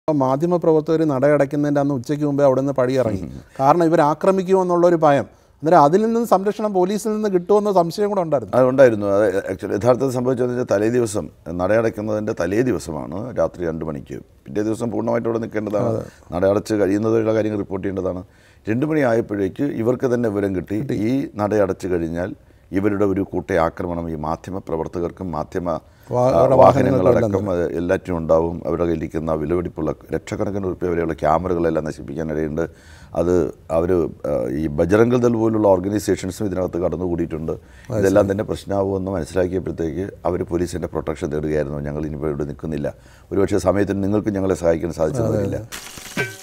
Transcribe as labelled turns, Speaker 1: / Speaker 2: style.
Speaker 1: മാധ്യമപ്രവർത്തകർ നടയടയ്ക്കുന്നതിൻ്റെ അന്ന് ഉച്ചയ്ക്ക് മുമ്പേ അവിടെ നിന്ന് പടിയിറങ്ങി കാരണം ഇവർ ആക്രമിക്കുമോ എന്നുള്ളൊരു ഭയം അന്നേരം അതിൽ നിന്ന് സംരക്ഷണം പോലീസിൽ നിന്ന് കിട്ടുമെന്ന സംശയം കൂടെ ഉണ്ടായിരുന്നു
Speaker 2: അതുണ്ടായിരുന്നു അത് ആക്ച്വലി യഥാർത്ഥത്തിൽ സംഭവിച്ചതെന്ന് വെച്ചാൽ തലേ ദിവസം നടയടയ്ക്കുന്നതിൻ്റെ തലേ ദിവസമാണ് രാത്രി രണ്ട് മണിക്ക് പിറ്റേ ദിവസം പൂർണ്ണമായിട്ട് അവിടെ നിൽക്കേണ്ടതാണ് നടയടച്ച് കഴിയുന്നതുള്ള കാര്യങ്ങൾ റിപ്പോർട്ട് ചെയ്യേണ്ടതാണ് രണ്ട് മണി ആയപ്പോഴേക്ക് ഇവർക്ക് തന്നെ വിവരം കിട്ടി ഈ നടയടച്ച് കഴിഞ്ഞാൽ ഇവരുടെ ഒരു കൂട്ട ആക്രമണം ഈ മാധ്യമ പ്രവർത്തകർക്കും മാധ്യമ
Speaker 1: വാ-
Speaker 2: ആ,
Speaker 1: അവരുടെ
Speaker 2: വാഹനങ്ങളടക്കം അത് എല്ലാറ്റിനും ഉണ്ടാവും അവരുടെ കയ്യിലിരിക്കുന്ന വിലപിടിപ്പുള്ള ലക്ഷക്കണക്കിന് റുപ്യ വരെയുള്ള ക്യാമറകളെല്ലാം നശിപ്പിക്കാനിടയുണ്ട് അത് അവർ ഈ ബജറംഗൽ ദൾ പോലുള്ള ഓർഗനൈസേഷൻസും ഇതിനകത്ത് കടന്നുകൂടിയിട്ടുണ്ട് ഇതെല്ലാം തന്നെ പ്രശ്നമാകുമെന്ന് മനസ്സിലാക്കിയപ്പോഴത്തേക്ക് അവർ പോലീസിൻ്റെ പ്രൊട്ടക്ഷൻ തേടുകയായിരുന്നു ഞങ്ങൾ ഇനിയിപ്പോൾ ഇവിടെ നിൽക്കുന്നില്ല ഒരുപക്ഷെ സമയത്തിന് നിങ്ങൾക്ക് ഞങ്ങളെ സഹായിക്കാൻ സാധിച്ചെന്നില്ല